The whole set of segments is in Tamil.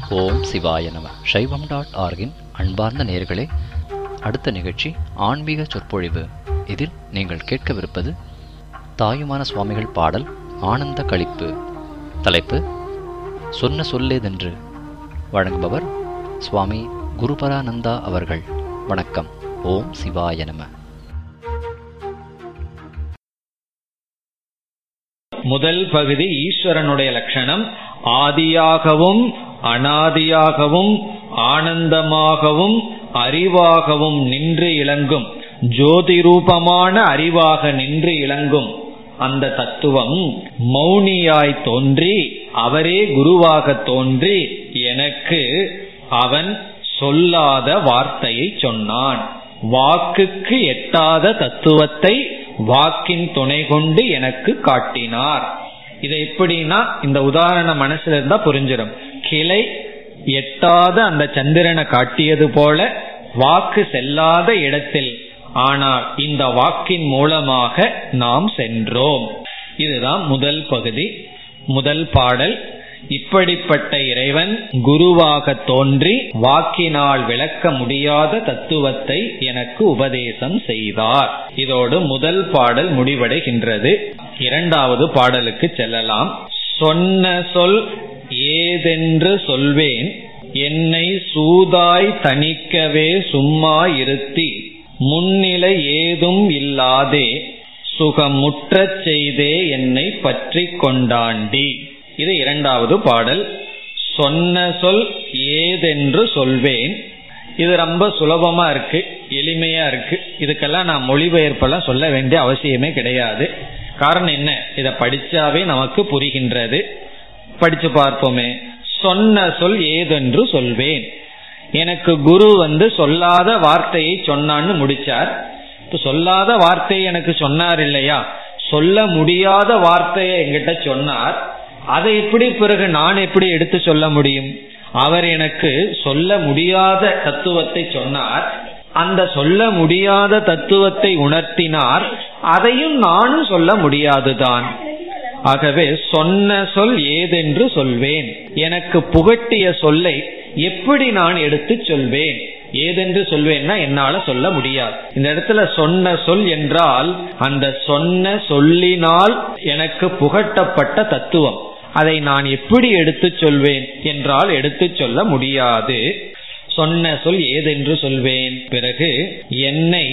ஓம் சிவாய நம சைவம் டாட் ஆர்கின் அன்பார்ந்த நேர்களே அடுத்த நிகழ்ச்சி ஆன்மீக சொற்பொழிவு இதில் நீங்கள் கேட்கவிருப்பது தாயுமான சுவாமிகள் பாடல் ஆனந்த களிப்பு தலைப்பு சொன்ன சொல்லேதென்று வழங்குபவர் சுவாமி குருபரானந்தா அவர்கள் வணக்கம் ஓம் சிவாய நம முதல் பகுதி ஈஸ்வரனுடைய லட்சணம் ஆதியாகவும் அனாதியாகவும் ஆனந்தமாகவும் அறிவாகவும் நின்று இளங்கும் ஜோதி ரூபமான அறிவாக நின்று இளங்கும் அந்த தத்துவம் மௌனியாய் தோன்றி அவரே குருவாக தோன்றி எனக்கு அவன் சொல்லாத வார்த்தையை சொன்னான் வாக்குக்கு எட்டாத தத்துவத்தை வாக்கின் துணை கொண்டு எனக்கு காட்டினார் இது எப்படின்னா இந்த உதாரணம் மனசுல இருந்தா புரிஞ்சிடும் கிளை எட்டாத அந்த சந்திரனை காட்டியது போல வாக்கு செல்லாத இடத்தில் ஆனால் இந்த வாக்கின் மூலமாக நாம் சென்றோம் இதுதான் முதல் பகுதி முதல் பாடல் இப்படிப்பட்ட இறைவன் குருவாக தோன்றி வாக்கினால் விளக்க முடியாத தத்துவத்தை எனக்கு உபதேசம் செய்தார் இதோடு முதல் பாடல் முடிவடைகின்றது இரண்டாவது பாடலுக்கு செல்லலாம் சொன்ன சொல் ஏதென்று சொல்வேன் என்னை சூதாய் தணிக்கவே சும்மா இருத்தி முன்னிலை ஏதும் இல்லாதே சுகமுற்றச் செய்தே என்னை பற்றி கொண்டாண்டி இது இரண்டாவது பாடல் சொன்ன சொல் ஏதென்று சொல்வேன் இது ரொம்ப சுலபமா இருக்கு எளிமையா இருக்கு இதுக்கெல்லாம் நான் மொழிபெயர்ப்பெல்லாம் சொல்ல வேண்டிய அவசியமே கிடையாது காரணம் என்ன இதை படிச்சாவே நமக்கு புரிகின்றது படிச்சு பார்ப்போமே சொன்ன சொல் ஏதென்று சொல்வேன் எனக்கு குரு வந்து சொல்லாத வார்த்தையை சொன்னான்னு முடிச்சார் இப்ப சொல்லாத வார்த்தையை எனக்கு சொன்னார் இல்லையா சொல்ல முடியாத வார்த்தையை என்கிட்ட சொன்னார் அதை எப்படி பிறகு நான் எப்படி எடுத்து சொல்ல முடியும் அவர் எனக்கு சொல்ல முடியாத தத்துவத்தை சொன்னார் அந்த சொல்ல முடியாத தத்துவத்தை உணர்த்தினார் அதையும் நானும் சொல்ல முடியாதுதான் ஆகவே சொன்ன சொல் ஏதென்று சொல்வேன் எனக்கு புகட்டிய சொல்லை எப்படி நான் எடுத்து சொல்வேன் ஏதென்று சொல்வேன்னா என்னால சொல்ல முடியாது இந்த இடத்துல சொன்ன சொல் என்றால் அந்த சொன்ன சொல்லினால் எனக்கு புகட்டப்பட்ட தத்துவம் அதை நான் எப்படி எடுத்து சொல்வேன் என்றால் எடுத்து சொல்ல முடியாது சொன்ன சொல் ஏதென்று சொல்வேன் பிறகு என்னை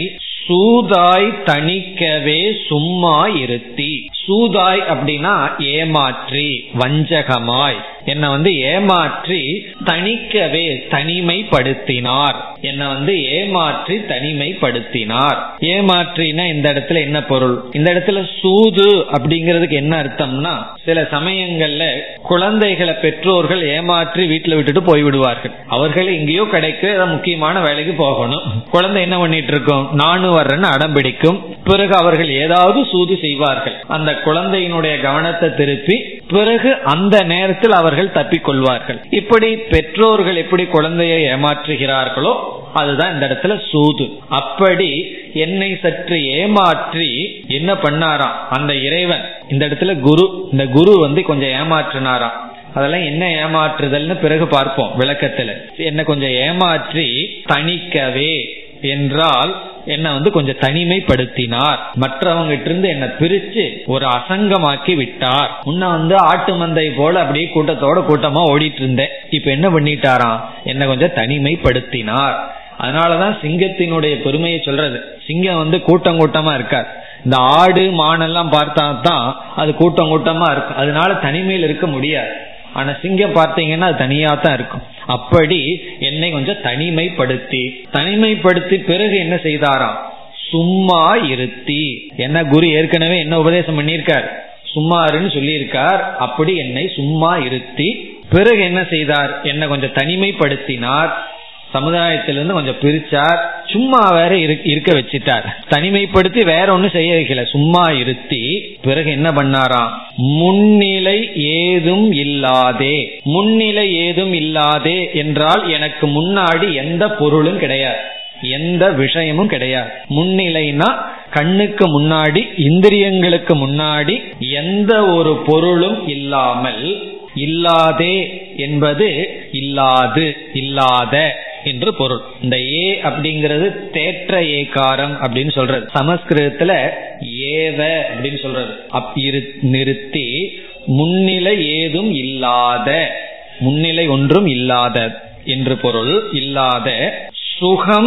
சூதாய் தணிக்கவே சும்மா இருத்தி சூதாய் அப்படின்னா ஏமாற்றி வஞ்சகமாய் என்னை வந்து ஏமாற்றி தணிக்கவே தனிமைப்படுத்தினார் என்னை வந்து ஏமாற்றி தனிமைப்படுத்தினார் ஏமாற்றினா இந்த இடத்துல என்ன பொருள் இந்த இடத்துல சூது அப்படிங்கிறதுக்கு என்ன அர்த்தம்னா சில சமயங்கள்ல குழந்தைகளை பெற்றோர்கள் ஏமாற்றி வீட்டுல விட்டுட்டு போய்விடுவார்கள் அவர்கள் எங்கேயோ கிடைக்கு முக்கியமான வேலைக்கு போகணும் குழந்தை என்ன பண்ணிட்டு இருக்கோம் நானும் வர்றேன்னு அடம் பிடிக்கும் பிறகு அவர்கள் ஏதாவது சூது செய்வார்கள் அந்த குழந்தையினுடைய கவனத்தை திருப்பி பிறகு அந்த நேரத்தில் அவர்கள் தப்பிக்கொள்வார்கள் இப்படி பெற்றோர்கள் எப்படி குழந்தையை ஏமாற்றுகிறார்களோ அதுதான் இந்த இடத்துல சூது அப்படி என்னை சற்று ஏமாற்றி என்ன பண்ணாராம் அந்த இறைவன் இந்த இடத்துல குரு இந்த குரு வந்து கொஞ்சம் ஏமாற்றினாராம் அதெல்லாம் என்ன ஏமாற்றுதல்னு பிறகு பார்ப்போம் விளக்கத்துல என்ன கொஞ்சம் ஏமாற்றி தணிக்கவே என்றால் என்ன வந்து கொஞ்சம் தனிமைப்படுத்தினார் மற்றவங்கிட்ட இருந்து என்ன பிரிச்சு ஒரு அசங்கமாக்கி விட்டார் முன்ன வந்து ஆட்டு மந்தை போல அப்படியே கூட்டத்தோட கூட்டமா ஓடிட்டு இருந்தேன் இப்ப என்ன பண்ணிட்டாராம் என்ன கொஞ்சம் தனிமைப்படுத்தினார் அதனாலதான் சிங்கத்தினுடைய பெருமையை சொல்றது சிங்கம் வந்து கூட்டம் கூட்டமா இருக்கார் இந்த ஆடு மானெல்லாம் பார்த்தா தான் அது கூட்டம் கூட்டமா இருக்கும் அதனால தனிமையில் இருக்க முடியாது ஆனா சிங்கம் பார்த்தீங்கன்னா அது தனியா தான் இருக்கும் அப்படி என்னை கொஞ்சம் தனிமைப்படுத்தி தனிமைப்படுத்தி பிறகு என்ன செய்தாராம் சும்மா இருத்தி என்ன குரு ஏற்கனவே என்ன உபதேசம் பண்ணியிருக்கார் சும்மாருன்னு சொல்லியிருக்கார் அப்படி என்னை சும்மா இருத்தி பிறகு என்ன செய்தார் என்னை கொஞ்சம் தனிமைப்படுத்தினார் சமுதாயத்திலிருந்து கொஞ்சம் பிரிச்சார் சும்மா வேற இருக்க வச்சிட்டார் தனிமைப்படுத்தி வேற ஒன்னும் செய்ய வைக்கல சும்மா இருத்தி பிறகு என்ன பண்ணாராம் முன்னிலை ஏதும் இல்லாதே முன்னிலை ஏதும் இல்லாதே என்றால் எனக்கு முன்னாடி எந்த பொருளும் கிடையாது எந்த விஷயமும் கிடையாது முன்னிலைனா கண்ணுக்கு முன்னாடி இந்திரியங்களுக்கு முன்னாடி எந்த ஒரு பொருளும் இல்லாமல் இல்லாதே என்பது இல்லாது இல்லாத என்று பொருள் இந்த ஏ அப்படிங்கிறது தேற்ற ஏகாரம் அப்படின்னு சொல்றது சமஸ்கிருதத்துல ஏவ அப்படின்னு சொல்றது அப் இரு நிறுத்தி முன்னிலை ஏதும் இல்லாத முன்னிலை ஒன்றும் இல்லாத என்று பொருள் இல்லாத சுகம்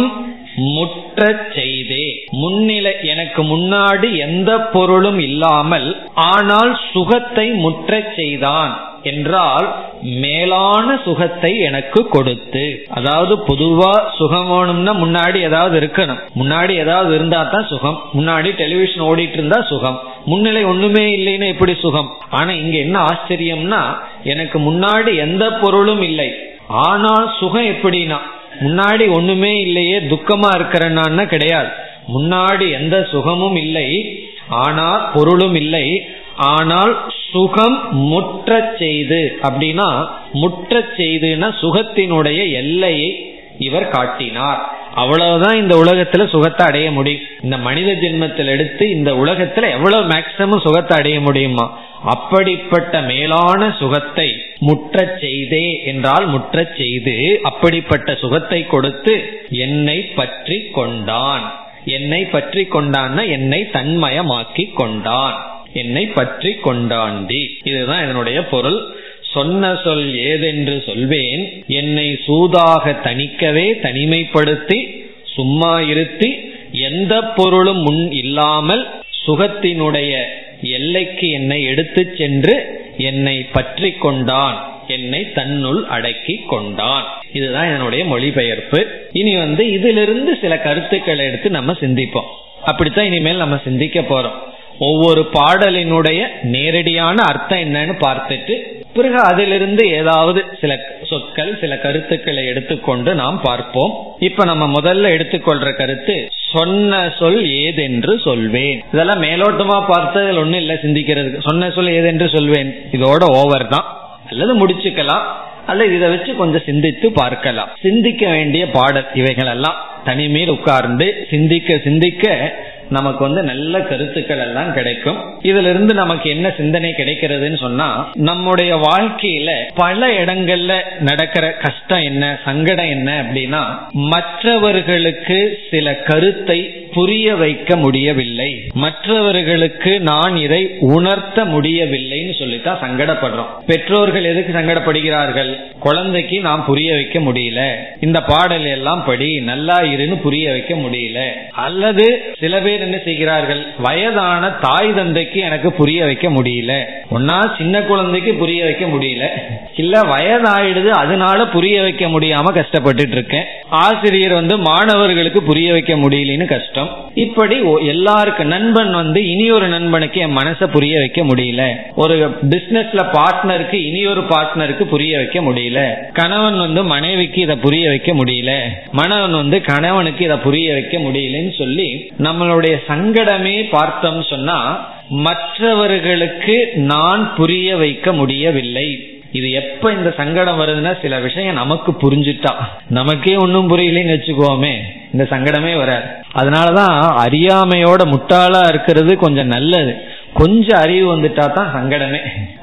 முற்ற செய்தே முன்னிலை எனக்கு முன்னாடி எந்த பொருளும் இல்லாமல் ஆனால் சுகத்தை முற்ற செய்தான் என்றால் மேலான சுகத்தை எனக்கு கொடுத்து அதாவது பொதுவா சுகம் வேணும்னா முன்னாடி ஏதாவது இருக்கணும் முன்னாடி ஏதாவது இருந்தா தான் சுகம் முன்னாடி டெலிவிஷன் ஓடிட்டு இருந்தா சுகம் முன்னிலை ஒண்ணுமே இல்லைன்னு எப்படி சுகம் ஆனா இங்க என்ன ஆச்சரியம்னா எனக்கு முன்னாடி எந்த பொருளும் இல்லை ஆனால் சுகம் எப்படின்னா முன்னாடி ஒண்ணுமே இல்லையே துக்கமா இருக்கிறேன்னா கிடையாது முன்னாடி எந்த சுகமும் இல்லை ஆனால் பொருளும் இல்லை ஆனால் சுகம் முற்ற செய்து அப்படின்னா முற்ற செய்துன்னா சுகத்தினுடைய எல்லையை இவர் காட்டினார் அவ்வளவுதான் இந்த உலகத்துல சுகத்தை அடைய முடியும் இந்த மனித ஜென்மத்தில் எடுத்து இந்த உலகத்துல எவ்வளவு மேக்சிமம் சுகத்தை அடைய முடியுமா அப்படிப்பட்ட மேலான சுகத்தை முற்ற செய்தே என்றால் முற்ற செய்து அப்படிப்பட்ட சுகத்தை கொடுத்து என்னை பற்றி கொண்டான் என்னை பற்றி கொண்டான்னா என்னை தன்மயமாக்கி கொண்டான் என்னை பற்றி கொண்டாண்டி இதுதான் இதனுடைய பொருள் சொன்ன சொல் ஏதென்று சொல்வேன் என்னை சூதாக தணிக்கவே தனிமைப்படுத்தி சும்மா இருத்தி எந்த பொருளும் முன் இல்லாமல் சுகத்தினுடைய எல்லைக்கு என்னை எடுத்துச் சென்று என்னை பற்றி கொண்டான் என்னை தன்னுள் அடக்கி கொண்டான் இதுதான் என்னுடைய மொழிபெயர்ப்பு இனி வந்து இதிலிருந்து சில கருத்துக்களை எடுத்து நம்ம சிந்திப்போம் அப்படித்தான் இனிமேல் நம்ம சிந்திக்க போறோம் ஒவ்வொரு பாடலினுடைய நேரடியான அர்த்தம் என்னன்னு பார்த்துட்டு பிறகு அதிலிருந்து ஏதாவது சில சொற்கள் சில கருத்துக்களை எடுத்துக்கொண்டு நாம் பார்ப்போம் இப்ப நம்ம முதல்ல எடுத்துக்கொள்ற கருத்து சொன்ன சொல் ஏதென்று சொல்வேன் இதெல்லாம் மேலோட்டமா பார்த்ததில் ஒண்ணும் இல்ல சிந்திக்கிறதுக்கு சொன்ன சொல் ஏதென்று சொல்வேன் இதோட ஓவர் தான் அல்லது முடிச்சுக்கலாம் அல்லது இதை வச்சு கொஞ்சம் சிந்தித்து பார்க்கலாம் சிந்திக்க வேண்டிய பாடல் இவைகள் எல்லாம் தனிமையில் உட்கார்ந்து சிந்திக்க சிந்திக்க நமக்கு வந்து நல்ல கருத்துக்கள் எல்லாம் கிடைக்கும் இதுல இருந்து நமக்கு என்ன சிந்தனை கிடைக்கிறதுன்னு சொன்னா நம்முடைய வாழ்க்கையில பல இடங்கள்ல நடக்கிற கஷ்டம் என்ன சங்கடம் என்ன அப்படின்னா மற்றவர்களுக்கு சில கருத்தை புரிய வைக்க முடியவில்லை மற்றவர்களுக்கு நான் இதை உணர்த்த முடியவில்லைன்னு சொல்லித்தான் சங்கடப்படுறோம் பெற்றோர்கள் எதுக்கு சங்கடப்படுகிறார்கள் குழந்தைக்கு நாம் புரிய வைக்க முடியல இந்த பாடல் எல்லாம் படி நல்லா இருன்னு புரிய வைக்க முடியல அல்லது சில பேர் என்ன செய்கிறார்கள் வயதான தாய் தந்தைக்கு எனக்கு புரிய வைக்க முடியல ஒன்னா சின்ன குழந்தைக்கு புரிய வைக்க முடியல இல்ல வயதாயிடுது அதனால புரிய வைக்க முடியாம கஷ்டப்பட்டுட்டு இருக்கேன் ஆசிரியர் வந்து மாணவர்களுக்கு புரிய வைக்க முடியலன்னு கஷ்டம் இப்படி எல்லாருக்கு நண்பன் வந்து இனி ஒரு நண்பனுக்கு என் மனசை புரிய வைக்க முடியல ஒரு பிசினஸ்ல பார்ட்னருக்கு இனி ஒரு பார்ட்னருக்கு புரிய வைக்க முடியல கணவன் வந்து மனைவிக்கு இதை புரிய வைக்க முடியல மணவன் வந்து கணவனுக்கு இதை புரிய வைக்க முடியலன்னு சொல்லி நம்மளுடைய சங்கடமே பார்த்தோம் சொன்னா மற்றவர்களுக்கு நான் புரிய வைக்க முடியவில்லை இது எப்ப இந்த சங்கடம் வருதுன்னா சில விஷயம் நமக்கு புரிஞ்சுட்டா நமக்கே ஒன்னும் புரியலன்னு வச்சுக்கோமே இந்த சங்கடமே வராது அதனாலதான் அறியாமையோட முட்டாளா இருக்கிறது கொஞ்சம் நல்லது கொஞ்சம் அறிவு வந்துட்டா தான் சங்கடமே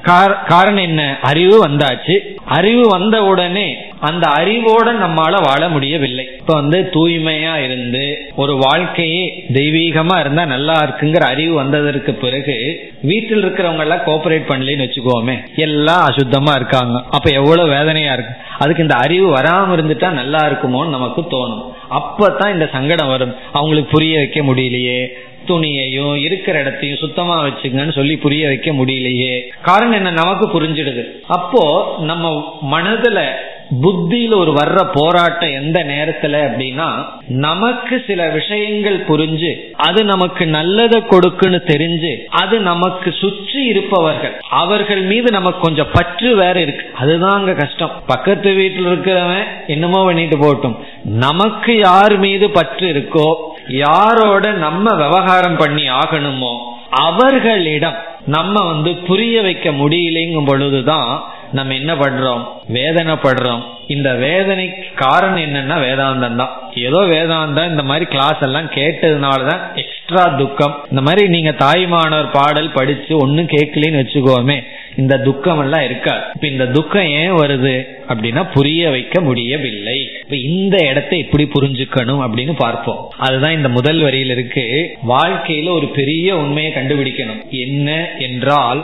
காரணம் என்ன அறிவு வந்தாச்சு அறிவு வந்த உடனே அந்த அறிவோட நம்மால வாழ முடியவில்லை இப்ப வந்து தூய்மையா இருந்து ஒரு வாழ்க்கையே தெய்வீகமா இருந்தா நல்லா இருக்குங்கிற அறிவு வந்ததற்கு பிறகு வீட்டில் இருக்கிறவங்க எல்லாம் கோஆபரேட் பண்ணலன்னு வச்சுக்கோமே எல்லாம் அசுத்தமா இருக்காங்க அப்ப எவ்வளவு வேதனையா இருக்கு அதுக்கு இந்த அறிவு வராம இருந்துட்டா நல்லா இருக்குமோன்னு நமக்கு தோணும் அப்பதான் இந்த சங்கடம் வரும் அவங்களுக்கு புரிய வைக்க முடியலையே துணியையும் இருக்கிற இடத்தையும் சுத்தமா வச்சுங்கன்னு சொல்லி புரிய வைக்க முடியலையே காரணம் என்ன நமக்கு புரிஞ்சிடுது அப்போ நம்ம மனதுல புத்தியில ஒரு வர்ற போராட்டம் எந்த நேரத்துல அப்படின்னா நமக்கு சில விஷயங்கள் புரிஞ்சு அது நமக்கு நல்லதை கொடுக்குன்னு தெரிஞ்சு அது நமக்கு சுற்றி இருப்பவர்கள் அவர்கள் மீது நமக்கு கொஞ்சம் பற்று வேற இருக்கு அதுதான் அங்க கஷ்டம் பக்கத்து வீட்டில் இருக்கிறவன் என்னமோ பண்ணிட்டு போட்டும் நமக்கு யார் மீது பற்று இருக்கோ யாரோட நம்ம விவகாரம் பண்ணி ஆகணுமோ அவர்களிடம் நம்ம வந்து புரிய வைக்க முடியலைங்கும் பொழுதுதான் நம்ம என்ன பண்றோம் வேதனைப்படுறோம் இந்த வேதனைக்கு காரணம் என்னன்னா வேதாந்தம் தான் ஏதோ வேதாந்தம் இந்த மாதிரி கிளாஸ் எல்லாம் கேட்டதுனாலதான் எக்ஸ்ட்ரா துக்கம் இந்த மாதிரி நீங்க தாய்மானவர் பாடல் படிச்சு ஒன்னும் கேட்கலன்னு வச்சுக்கோமே இந்த துக்கம் எல்லாம் இருக்காது இப்ப இந்த துக்கம் ஏன் வருது அப்படின்னா புரிய வைக்க முடியவில்லை இப்ப இந்த இடத்தை எப்படி புரிஞ்சுக்கணும் அப்படின்னு பார்ப்போம் அதுதான் இந்த முதல் வரியில் இருக்கு வாழ்க்கையில ஒரு பெரிய உண்மையை கண்டுபிடிக்கணும் என்ன என்றால்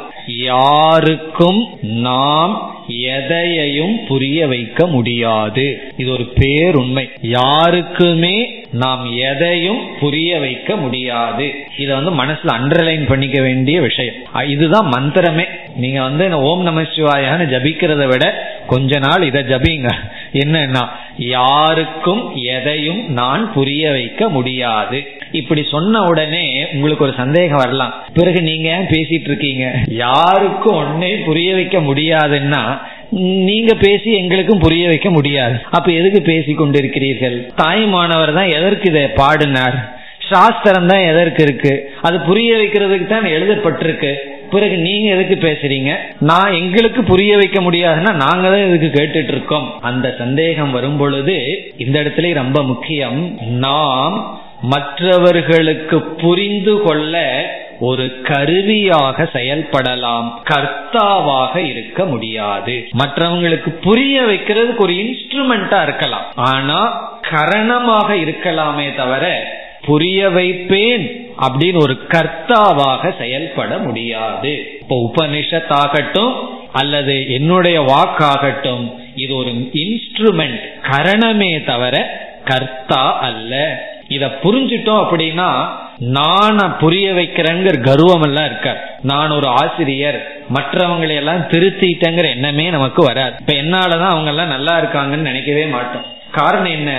யாருக்கும் நாம் எதையையும் புரிய வைக்க முடியாது இது ஒரு பேருண்மை யாருக்குமே நாம் எதையும் புரிய வைக்க முடியாது இத வந்து மனசுல அண்டர்லைன் பண்ணிக்க வேண்டிய விஷயம் அஹ் இதுதான் மந்திரமே நீங்க வந்து இந்த ஓம் நம சிவாயான்னு ஜபிக்கிறத விட கொஞ்ச நாள் இதை ஜபிங்க என்னன்னா யாருக்கும் எதையும் நான் புரிய வைக்க முடியாது இப்படி சொன்ன உடனே உங்களுக்கு ஒரு சந்தேகம் வரலாம் பிறகு நீங்க ஏன் பேசிட்டு இருக்கீங்க யாருக்கும் ஒன்னையும் புரிய வைக்க முடியாதுன்னா நீங்க பேசி எங்களுக்கும் புரிய வைக்க முடியாது அப்ப எதுக்கு பேசி கொண்டிருக்கிறீர்கள் தாய்மானவர் தான் எதற்கு இதை பாடினார் சாஸ்திரம் தான் எதற்கு இருக்கு அது புரிய வைக்கிறதுக்கு தான் எழுதப்பட்டிருக்கு பிறகு நீங்க எதுக்கு பேசுறீங்க நான் எங்களுக்கு புரிய வைக்க முடியாதுன்னா நாங்க தான் இதுக்கு கேட்டுட்டு இருக்கோம் அந்த சந்தேகம் வரும் பொழுது இந்த இடத்துல ரொம்ப முக்கியம் நாம் மற்றவர்களுக்கு புரிந்து கொள்ள ஒரு கருவியாக செயல்படலாம் கர்த்தாவாக இருக்க முடியாது மற்றவங்களுக்கு புரிய வைக்கிறதுக்கு ஒரு இன்ஸ்ட்ருமெண்டா இருக்கலாம் ஆனா கரணமாக இருக்கலாமே தவிர புரிய வைப்பேன் அப்படின்னு ஒரு கர்த்தாவாக செயல்பட முடியாது இப்போ உபனிஷத் ஆகட்டும் அல்லது என்னுடைய வாக்காகட்டும் இது ஒரு இன்ஸ்ட்ருமெண்ட் கரணமே தவிர கர்த்தா அல்ல இத புரிஞ்சிட்டோம் அப்படின்னா நான் புரிய வைக்கிறேங்கிற கர்வம் எல்லாம் இருக்கார் நான் ஒரு ஆசிரியர் மற்றவங்களை எல்லாம் திருத்திட்டேங்கிற எண்ணமே நமக்கு வராது இப்ப என்னாலதான் அவங்க எல்லாம் நல்லா இருக்காங்கன்னு நினைக்கவே மாட்டோம் காரணம் என்ன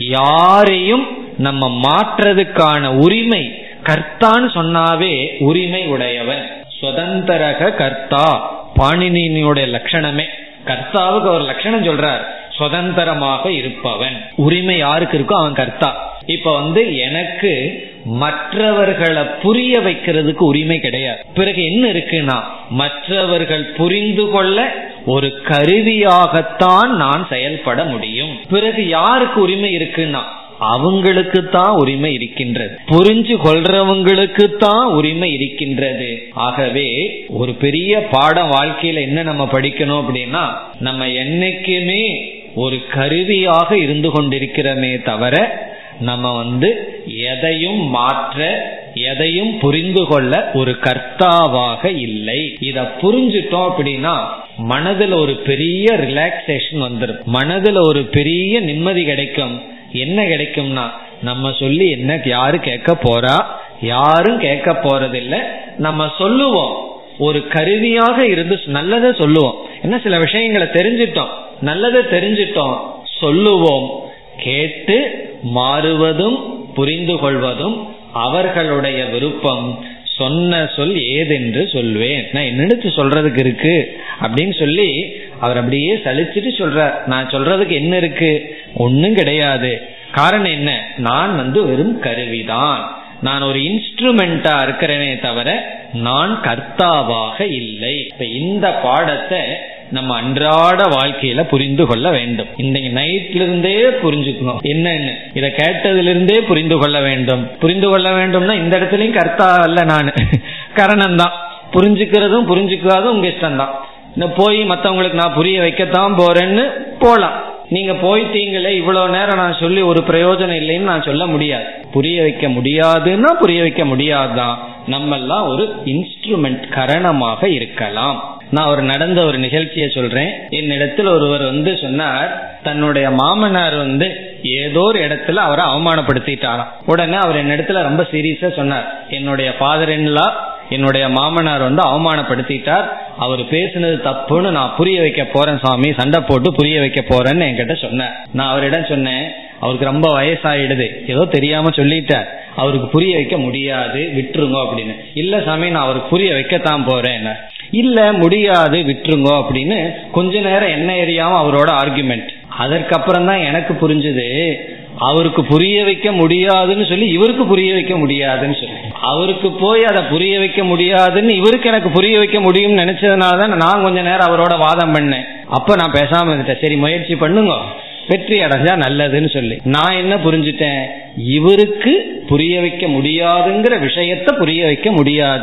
யாரையும் நம்ம மாற்றுறதுக்கான உரிமை கர்த்தான்னு சொன்னாவே உரிமை உடையவன் சுதந்திரக கர்த்தா பாணினியுடைய லட்சணமே கர்த்தாவுக்கு ஒரு லட்சணம் சொல்றார் சுதந்திரமாக இருப்பவன் உரிமை யாருக்கு இருக்கோ அவன் கர்த்தா இப்ப வந்து எனக்கு மற்றவர்களை புரிய வைக்கிறதுக்கு உரிமை கிடையாது பிறகு என்ன இருக்குன்னா மற்றவர்கள் புரிந்து கொள்ள ஒரு கருவியாகத்தான் நான் செயல்பட முடியும் பிறகு யாருக்கு உரிமை இருக்குன்னா அவங்களுக்கு தான் உரிமை இருக்கின்றது புரிஞ்சு கொள்றவங்களுக்கு தான் உரிமை இருக்கின்றது ஆகவே ஒரு பெரிய பாடம் வாழ்க்கையில என்ன நம்ம படிக்கணும் அப்படின்னா நம்ம என்னைக்குமே ஒரு கருவியாக இருந்து கொண்டிருக்கிறோமே தவிர நம்ம வந்து எதையும் மாற்ற எதையும் புரிந்து கொள்ள ஒரு கர்த்தாவாக இல்லை இத புரிஞ்சுட்டோம் அப்படின்னா மனதுல ஒரு பெரிய ரிலாக்ஸேஷன் வந்துடும் மனதுல ஒரு பெரிய நிம்மதி கிடைக்கும் என்ன கிடைக்கும்னா நம்ம சொல்லி என்ன யாரு கேட்க போறா யாரும் கேட்க போறதில்ல நம்ம சொல்லுவோம் ஒரு கருவியாக இருந்து நல்லதை சொல்லுவோம் என்ன சில விஷயங்களை தெரிஞ்சிட்டோம் நல்லதை தெரிஞ்சிட்டோம் சொல்லுவோம் கேட்டு மாறுவதும் புரிந்து கொள்வதும் அவர்களுடைய விருப்பம் சொன்ன சொல் ஏதென்று சொல்வேன் நான் என்னெடுத்து சொல்றதுக்கு இருக்கு அப்படின்னு சொல்லி அவர் அப்படியே சலிச்சுட்டு சொல்றார் நான் சொல்றதுக்கு என்ன இருக்கு ஒன்னும் கிடையாது காரணம் என்ன நான் வந்து வெறும் கருவிதான் நான் ஒரு இன்ஸ்ட்ருமெண்டா இருக்கிறேனே தவிர நான் கர்த்தாவாக இல்லை இப்ப இந்த பாடத்தை நம்ம அன்றாட வாழ்க்கையில புரிந்து கொள்ள வேண்டும் இன்னைக்கு நைட்ல இருந்தே புரிஞ்சுக்கணும் என்னன்னு இத கேட்டதுல இருந்தே புரிந்து கொள்ள வேண்டும் புரிந்து கொள்ள வேண்டும்னா இந்த இடத்துலயும் கர்த்தா அல்ல நான் கரணம் தான் புரிஞ்சுக்கிறதும் புரிஞ்சுக்காதும் உங்க இஷ்டம் தான் இந்த போய் மத்தவங்களுக்கு நான் புரிய வைக்கத்தான் போறேன்னு போலாம் நீங்க போயிட்டீங்களே இவ்வளவு நேரம் நான் சொல்லி ஒரு பிரயோஜனம் இல்லைன்னு நான் சொல்ல முடியாது புரிய வைக்க முடியாதுன்னா புரிய வைக்க முடியாதுதான் நம்ம எல்லாம் ஒரு இன்ஸ்ட்ருமெண்ட் கரணமாக இருக்கலாம் நான் ஒரு நடந்த ஒரு நிகழ்ச்சியை சொல்றேன் என்னிடத்தில் ஒருவர் வந்து சொன்னார் தன்னுடைய மாமனார் வந்து ஏதோ ஒரு இடத்துல அவரை அவமானப்படுத்திட்டாராம் உடனே அவர் என்னிடத்துல ரொம்ப சீரியஸா சொன்னார் என்னுடைய ஃபாதர் இன்லா என்னுடைய மாமனார் வந்து அவமானப்படுத்திட்டார் அவர் பேசுனது தப்புன்னு நான் புரிய வைக்க போறேன் சாமி சண்டை போட்டு புரிய வைக்க போறேன்னு என்கிட்ட சொன்னார் நான் அவரிடம் சொன்னேன் அவருக்கு ரொம்ப வயசாயிடுது ஏதோ தெரியாம சொல்லிட்டார் அவருக்கு புரிய வைக்க முடியாது விட்டுருங்க அப்படின்னு இல்ல சாமி நான் அவருக்கு புரிய வைக்கத்தான் போறேன் இல்ல முடியாது விட்டுருங்க அப்படின்னு கொஞ்ச நேரம் என்ன எரியாம அவரோட ஆர்குமெண்ட் அதற்கப்புறம் தான் எனக்கு புரிஞ்சது அவருக்கு புரிய வைக்க முடியாதுன்னு சொல்லி இவருக்கு புரிய வைக்க முடியாதுன்னு சொல்லி அவருக்கு போய் அதை புரிய வைக்க முடியாதுன்னு இவருக்கு எனக்கு புரிய வைக்க முடியும்னு நினைச்சதுனால தான் நான் கொஞ்ச நேரம் அவரோட வாதம் பண்ணேன் அப்ப நான் பேசாம இருந்துட்டேன் சரி முயற்சி பண்ணுங்க வெற்றி அடைஞ்சா நல்லதுன்னு சொல்லி நான் என்ன புரிஞ்சுட்டேன் இவருக்கு புரிய வைக்க முடியாதுங்கிற விஷயத்த புரிய வைக்க முடியாது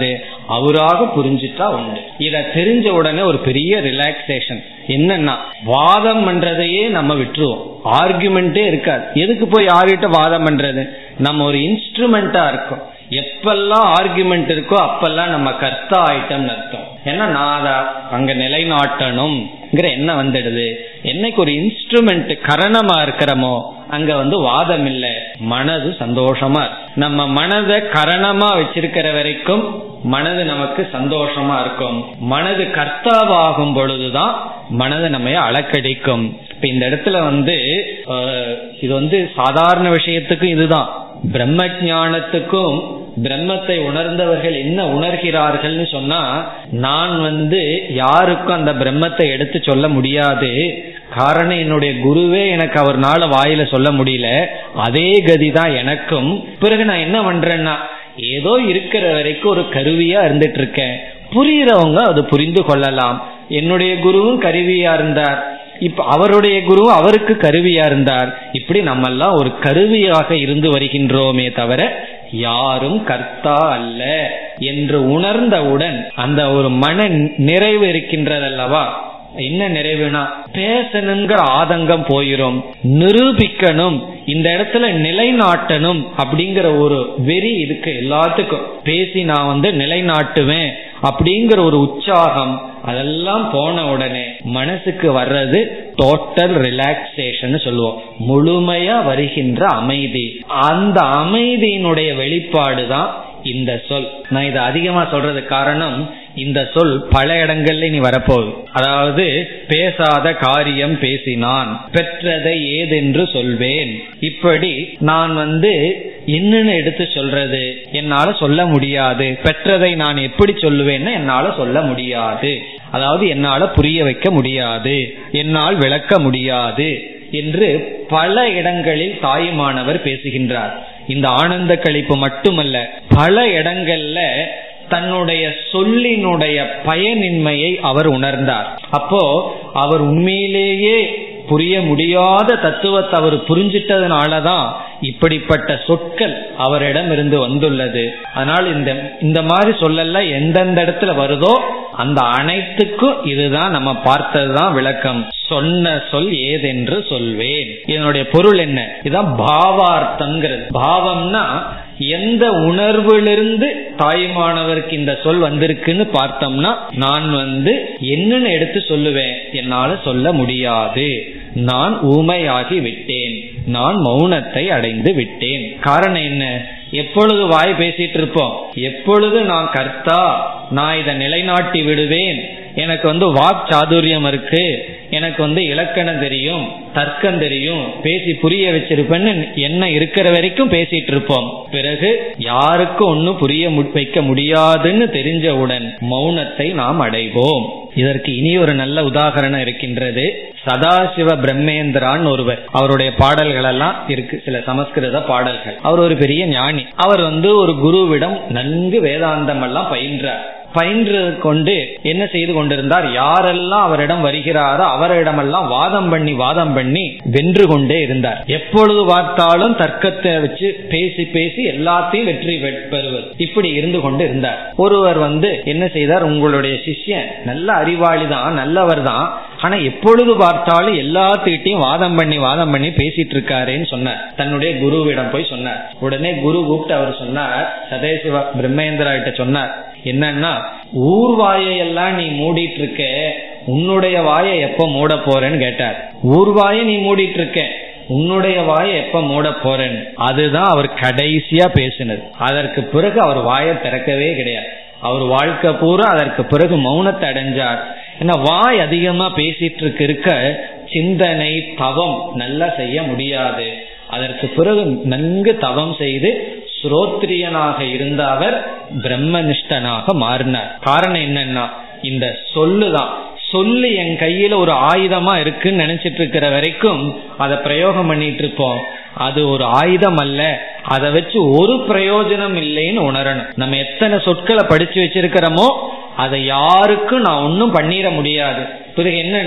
அவராக புரிஞ்சுட்டா உண்டு இத தெரிஞ்ச உடனே ஒரு பெரிய ரிலாக்ஸேஷன் என்னன்னா வாதம் பண்றதையே நம்ம விட்டுருவோம் ஆர்குமெண்டே இருக்காது எதுக்கு போய் யார்கிட்ட வாதம் பண்றது நம்ம ஒரு இன்ஸ்ட்ருமெண்டா இருக்கும் எப்பெல்லாம் ஆர்குமெண்ட் இருக்கோ அப்பெல்லாம் நம்ம கர்த்தா ஆயிட்டம்னு அர்த்தம் ஏன்னா நான் அதை அங்க நிலைநாட்டணும்ங்கிற என்ன வந்துடுது என்னைக்கு ஒரு இன்ஸ்ட்ருமெண்ட் கரணமா இருக்கிறோமோ அங்க வந்து வாதம் இல்ல மனது சந்தோஷமா இருக்கு. நம்ம மனதை கரணமா வச்சிருக்கிற வரைக்கும் மனது நமக்கு சந்தோஷமா இருக்கும் மனது கர்த்தாவாகும் பொழுதுதான் மனது நம்ம அலக்கடிக்கும் இப்ப இந்த இடத்துல வந்து அஹ், இது வந்து சாதாரண விஷயத்துக்கும் இதுதான் பிரம்ம ஞானத்துக்கும் பிரம்மத்தை உணர்ந்தவர்கள் என்ன உணர்கிறார்கள்னு சொன்னா நான் வந்து யாருக்கும் அந்த பிரம்மத்தை எடுத்து சொல்ல முடியாது காரணம் என்னுடைய குருவே எனக்கு அவர்னால வாயில சொல்ல முடியல அதே கதி தான் எனக்கும் பிறகு நான் என்ன பண்றேன்னா ஏதோ இருக்கிற வரைக்கும் ஒரு கருவியா இருந்துட்டு இருக்கேன் புரியுறவங்க அது புரிந்து கொள்ளலாம் என்னுடைய குருவும் கருவியா இருந்தார் இப்ப அவருடைய குரு அவருக்கு கருவியா இருந்தார் இப்படி நம்ம எல்லாம் ஒரு கருவியாக இருந்து வருகின்றோமே தவிர யாரும் கர்த்தா அல்ல என்று உணர்ந்தவுடன் அந்த ஒரு மன நிறைவு இருக்கின்றதல்லவா என்ன நிறைவுனா பேசணுங்கிற ஆதங்கம் போயிரும் நிரூபிக்கணும் இந்த இடத்துல நிலைநாட்டணும் அப்படிங்கிற ஒரு வெறி இருக்கு எல்லாத்துக்கும் பேசி நான் வந்து நிலைநாட்டுவேன் அப்படிங்கிற ஒரு உற்சாகம் அதெல்லாம் போன உடனே மனசுக்கு வர்றது டோட்டல் ரிலாக்ஸேஷன் சொல்லுவோம் முழுமையா வருகின்ற அமைதி அந்த அமைதியினுடைய வெளிப்பாடு தான் இந்த சொல் நான் இதை அதிகமா சொல்றது காரணம் இந்த சொல் பல இடங்கள்ல நீ வரப்போகுது அதாவது பேசாத காரியம் பேசினான் பெற்றதை ஏதென்று சொல்வேன் இப்படி நான் வந்து என்னன்னு எடுத்து சொல்றது என்னால சொல்ல முடியாது பெற்றதை நான் எப்படி சொல்லுவேன்னு என்னால சொல்ல முடியாது அதாவது என்னால புரிய வைக்க முடியாது என்னால் விளக்க முடியாது என்று பல இடங்களில் தாயுமானவர் பேசுகின்றார் இந்த ஆனந்த கழிப்பு மட்டுமல்ல பல இடங்கள்ல தன்னுடைய சொல்லினுடைய பயனின்மையை அவர் உணர்ந்தார் அப்போ அவர் உண்மையிலேயே புரிய முடியாத தத்துவத்தை அவர் புரிஞ்சிட்டதுனாலதான் இப்படிப்பட்ட சொற்கள் அவரிடம் இருந்து வந்துள்ளது அதனால் இந்த இந்த மாதிரி சொல்லல எந்தெந்த இடத்துல வருதோ அந்த அனைத்துக்கும் இதுதான் நம்ம பார்த்ததுதான் விளக்கம் சொன்ன சொல் ஏதென்று சொல்வேன் இதனுடைய பொருள் என்ன இதான் பாவார்த்தம்ங்கிறது பாவம்னா எந்த உணர்விலிருந்து தாயுமானவருக்கு இந்த சொல் வந்திருக்குன்னு பார்த்தோம்னா நான் வந்து என்னன்னு எடுத்து சொல்லுவேன் என்னால சொல்ல முடியாது நான் ஊமையாகி விட்டேன் நான் மௌனத்தை அடைந்து விட்டேன் காரணம் என்ன எப்பொழுது வாய் பேசிட்டு இருப்போம் எப்பொழுது நான் கர்த்தா நான் இதை நிலைநாட்டி விடுவேன் எனக்கு வந்து வாக் சாதுரியம் இருக்கு எனக்கு வந்து இலக்கணம் தெரியும் தர்க்கம் தெரியும் பேசி புரிய வச்சிருப்பேன்னு என்ன இருக்கிற வரைக்கும் பேசிட்டு இருப்போம் பிறகு யாருக்கும் ஒன்னும் புரிய மு- வைக்க முடியாதுன்னு தெரிஞ்சவுடன் மௌனத்தை நாம் அடைவோம் இதற்கு இனி ஒரு நல்ல உதாகரணம் இருக்கின்றது சதாசிவ பிரம்மேந்திரான் ஒருவர் அவருடைய பாடல்கள் எல்லாம் இருக்கு சில சமஸ்கிருத பாடல்கள் அவர் ஒரு பெரிய ஞானி அவர் வந்து ஒரு குருவிடம் நன்கு வேதாந்தம் எல்லாம் பயின்றார் பயின்று கொண்டு என்ன செய்து கொண்டிருந்தார் யாரெல்லாம் அவரிடம் வருகிறாரோ அவரிடமெல்லாம் வாதம் பண்ணி வாதம் பண்ணி வென்று கொண்டே இருந்தார் எப்பொழுது பார்த்தாலும் தர்க்கத்தை வச்சு பேசி பேசி எல்லாத்தையும் வெற்றி பெ- பெறுவது இப்படி இருந்து கொண்டு இருந்தார் ஒருவர் வந்து என்ன செய்தார் உங்களுடைய சிஷ்யன் நல்ல அறிவாளி தான் நல்லவர் தான் ஆனா எப்பொழுது பார்த்தாலும் எல்லாத்துக்கிட்டையும் வாதம் பண்ணி வாதம் பண்ணி பேசிட்டு இருக்காருன்னு சொன்னார் தன்னுடைய குருவிடம் போய் சொன்னார் உடனே குரு கூப்பிட்டு அவர் சொன்னார் சதேசிவ பிரம்மேந்திரா கிட்ட சொன்னார் என்னன்னா ஊர் வாயையெல்லாம் நீ மூடிட்டு இருக்க உன்னுடைய வாயை எப்ப மூட போறேன்னு கேட்டார் ஊர் வாயை நீ மூடிட்டு இருக்க உன்னுடைய வாயை எப்ப மூட போறேன்னு அதுதான் அவர் கடைசியா பேசினது அதற்கு பிறகு அவர் வாயை திறக்கவே கிடையாது அவர் வாழ்க்கை பூரா அதற்கு பிறகு மௌனத்தை அடைஞ்சார் ஏன்னா வாய் அதிகமா பேசிட்டு இருக்க இருக்க சிந்தனை தவம் நல்லா செய்ய முடியாது அதற்கு பிறகு நன்கு தவம் செய்து ஸ்ரோத்ரியனாக இருந்த அவர் பிரம்மனிஷ்டனாக மாறினார் காரணம் என்னன்னா இந்த சொல்லுதான் சொல்லு என் கையில ஒரு ஆயுதமா இருக்குன்னு நினைச்சிட்டு இருக்கிற வரைக்கும் அதை பிரயோகம் பண்ணிட்டு இருப்போம் அது ஒரு ஆயுதம் அல்ல அதை வச்சு ஒரு பிரயோஜனம் இல்லைன்னு உணரணும் நம்ம எத்தனை சொற்களை படிச்சு வச்சிருக்கிறோமோ அதை யாருக்கும் நான் ஒன்னும் பண்ணிட முடியாது பிறகு என்னன்னா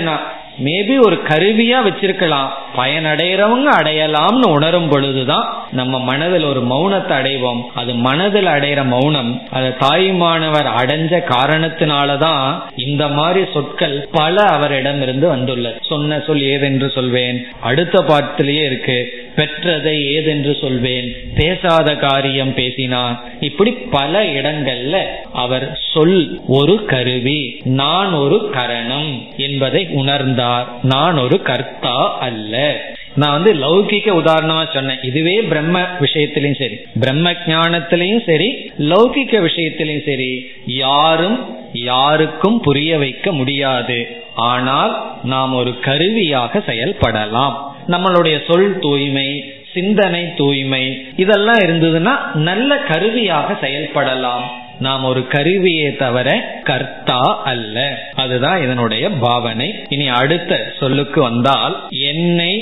மேபி ஒரு கருவியா வச்சிருக்கலாம் பயனடைறவங்க அடையலாம்னு உணரும் பொழுதுதான் நம்ம மனதில் ஒரு மௌனத்தை அடைவோம் அது மனதில் அடையிற மௌனம் அது தாயுமானவர் அடைஞ்ச காரணத்தினாலதான் இந்த மாதிரி சொற்கள் பல அவரிடமிருந்து வந்துள்ளது சொன்ன சொல் ஏதென்று சொல்வேன் அடுத்த பாட்டிலேயே இருக்கு பெற்றதை ஏதென்று சொல்வேன் பேசாத காரியம் பேசினான் இப்படி பல இடங்கள்ல அவர் சொல் ஒரு கருவி நான் ஒரு கரணம் என்பதை உணர்ந்தார் நான் ஒரு கர்த்தா அல்ல நான் வந்து லௌகிக்க உதாரணமா சொன்னேன் இதுவே பிரம்ம விஷயத்திலையும் சரி பிரம்ம ஞானத்திலையும் சரி லௌகிக்க விஷயத்திலையும் சரி யாரும் யாருக்கும் புரிய வைக்க முடியாது ஆனால் நாம் ஒரு கருவியாக செயல்படலாம் நம்மளுடைய சொல் தூய்மை சிந்தனை தூய்மை இதெல்லாம் இருந்ததுன்னா நல்ல கருவியாக செயல்படலாம் நாம் ஒரு கருவியே தவிர கர்த்தா அல்ல அதுதான் இதனுடைய பாவனை இனி அடுத்த சொல்லுக்கு வந்தால் என்னை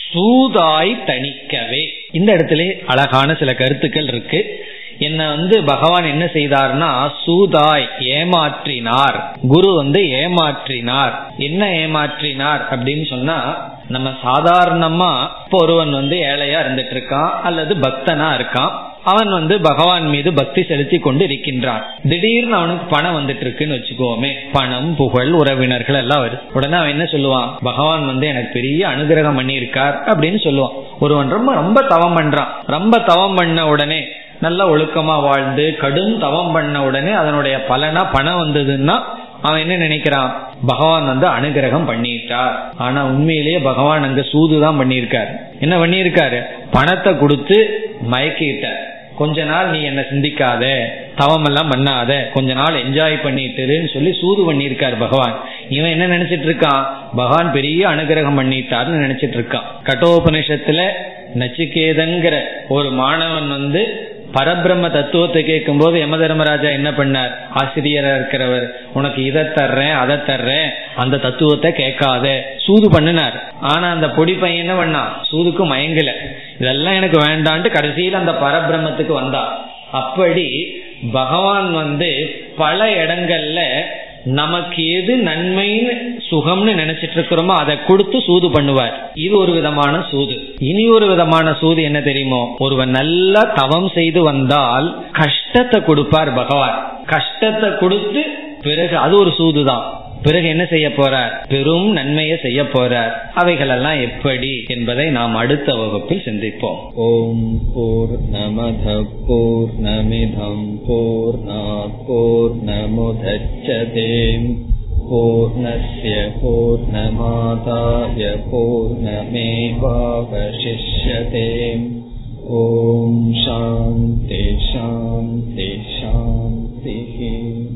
சூதாய் தணிக்கவே இந்த இடத்துல அழகான சில கருத்துக்கள் இருக்கு என்ன வந்து பகவான் என்ன செய்தார்னா சூதாய் ஏமாற்றினார் குரு வந்து ஏமாற்றினார் என்ன ஏமாற்றினார் அப்படின்னு சொன்னா நம்ம சாதாரணமா இப்போ ஒருவன் வந்து ஏழையா இருந்துட்டு இருக்கான் அல்லது பக்தனா இருக்கான் அவன் வந்து பகவான் மீது பக்தி செலுத்தி கொண்டு இருக்கின்றான் திடீர்னு அவனுக்கு பணம் வந்துட்டு இருக்குன்னு வச்சுக்கோமே பணம் புகழ் உறவினர்கள் எல்லாம் வருது உடனே அவன் என்ன சொல்லுவான் பகவான் வந்து எனக்கு பெரிய அனுகிரகம் பண்ணி இருக்கார் அப்படின்னு சொல்லுவான் ஒருவன் ரொம்ப ரொம்ப தவம் பண்றான் ரொம்ப தவம் பண்ண உடனே நல்ல ஒழுக்கமா வாழ்ந்து கடும் தவம் பண்ண உடனே அதனுடைய பலனா பணம் வந்ததுன்னா அவன் என்ன நினைக்கிறான் பகவான் வந்து அனுகிரகம் பண்ணிட்டார் ஆனா உண்மையிலேயே பகவான் அங்க சூதுதான் பண்ணியிருக்காரு என்ன பண்ணியிருக்காரு பணத்தை கொடுத்து மயக்கிட்டார் கொஞ்ச நாள் நீ என்ன சிந்திக்காத தவம் எல்லாம் பண்ணாத கொஞ்ச நாள் என்ஜாய் பண்ணிட்டுருன்னு சொல்லி சூது பண்ணியிருக்கார் பகவான் இவன் என்ன நினைச்சிட்டு இருக்கான் பகவான் பெரிய அனுகிரகம் பண்ணிட்டார்னு நினைச்சிட்டு இருக்கான் கட்டோபனிஷத்துல நச்சிகேதங்கிற ஒரு மாணவன் வந்து பரபிரம்ம தத்துவத்தை கேட்கும் போது யம தர்மராஜா என்ன பண்ணார் ஆசிரியரா இருக்கிறவர் உனக்கு இதை தர்றேன் அதை தர்றேன் அந்த தத்துவத்தை கேட்காத சூது பண்ணினார் ஆனா அந்த பொடி பையன் என்ன பண்ணா சூதுக்கு மயங்கல இதெல்லாம் எனக்கு வேண்டான்ட்டு கடைசியில் அந்த பரபிரம்மத்துக்கு வந்தா அப்படி பகவான் வந்து பல இடங்கள்ல நமக்கு எது நன்மைன்னு சுகம்னு நினைச்சிட்டு இருக்கிறோமோ அதை கொடுத்து சூது பண்ணுவார் இது ஒரு விதமான சூது இனி ஒரு விதமான சூது என்ன தெரியுமோ ஒருவன் நல்லா தவம் செய்து வந்தால் கஷ்டத்தை கொடுப்பார் பகவான் கஷ்டத்தை கொடுத்து பிறகு அது ஒரு சூதுதான் பிறகு என்ன செய்ய போறார் பெரும் நன்மையை செய்ய போறார் அவைகளெல்லாம் எப்படி என்பதை நாம் அடுத்த வகுப்பில் சிந்திப்போம் ஓம் போர் நமத போர் நமிதம் போர் போர் நமுதச்சதேம் பூர்ணஸ்ய பூர்ணமாதாய பூர்ணமேவாவசிஷ்யதேம் ஓம் சாந்தி சாந்தி சாந்தி